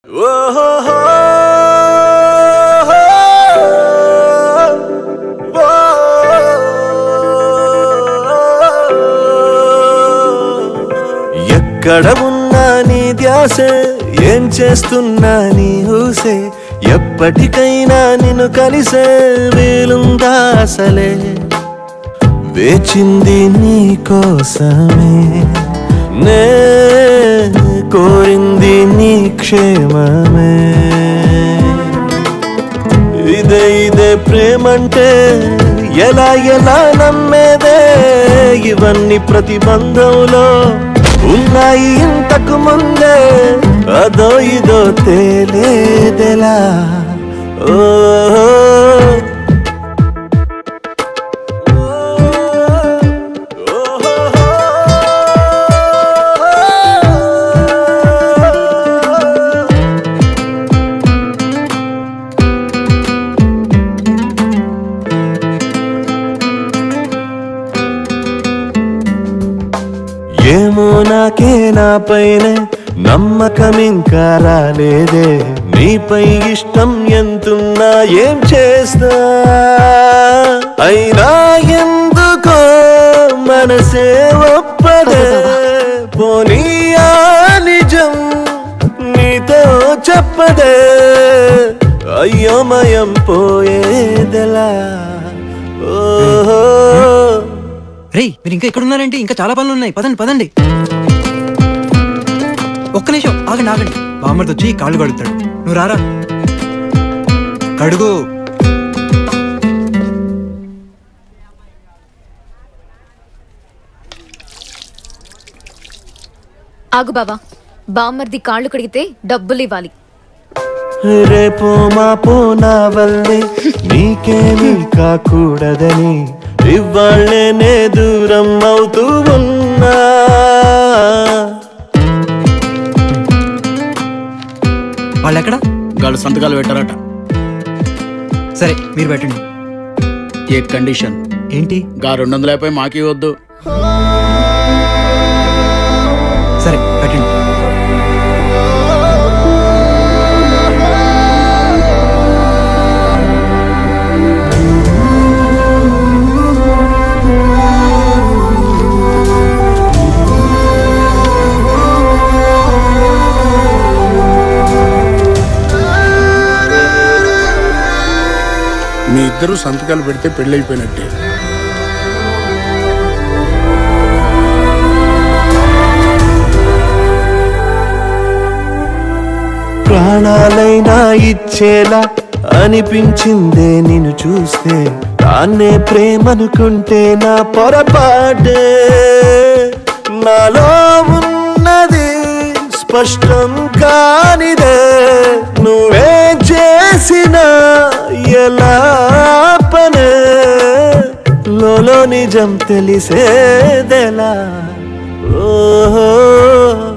ఎక్కడ ఉన్నా నీ ధ్యాసే ఏం చేస్తున్నా నీ ఊసే ఎప్పటికైనా నిన్ను కలిసే వీలుందా అసలే వేచింది నీ కోసమే నే కోరింది నీ క్షేమమే ఇదే ఇదే ప్రేమంటే ఎలా ఎలా నమ్మేదే ఇవన్నీ ప్రతిబంధంలో ఉన్నాయి ఇంతకు ముందే అదో ఇదో తేలేదెలా ఓ ఏమో నాకే నా పైన నమ్మకం ఇంకా రాలేదే నీపై ఇష్టం ఎంతున్నా ఏం చేస్తా అయినా ఎందుకో మనసే ఒప్పదే పోనీ ఆ నిజం నీతో చెప్పదే అయ్యోమయం పోయేదెలా ఓహో రేయ్ మీరు ఇంకా ఇక్కడ ఉన్నారంటే ఇంకా చాలా పనులు ఉన్నాయి పదండి పదండి ఒక్క నిమిషం ఆగండి ఆగండి బామ్మర్ది వచ్చి కాళ్ళు కడుగుతాడు నువ్వు రారా కడుగు ఆగు బావా బామ్మర్ది కాళ్ళు కడిగితే డబ్బులు ఇవ్వాలి రేపో మాపో నా వల్లే నీకేమీ కాకూడదని ఇవాళ్ళే నే దూరం అవుతూ ఉన్నా వాళ్ళు ఎక్కడ గాళ్ళు సంతకాలు పెట్టారట సరే మీరు పెట్టండి ఏ కండిషన్ ఏంటి గా రెండు వందల యాభై మాకి వద్దు సరే పెట్టండి మీ ఇద్దరు సంతకాలు పెడితే పెళ్ళైపోయినట్టే ప్రాణాలైనా ఇచ్చేలా అనిపించిందే నిన్ను చూస్తే తాన్నే ప్రేమనుకుంటే నా పొరపాటే నాలో ఉన్నది స్పష్టం కానిదే నువ్వే చేసిన ఎలా పనే లోలో నిజం తెలిసేదెలా ఓహో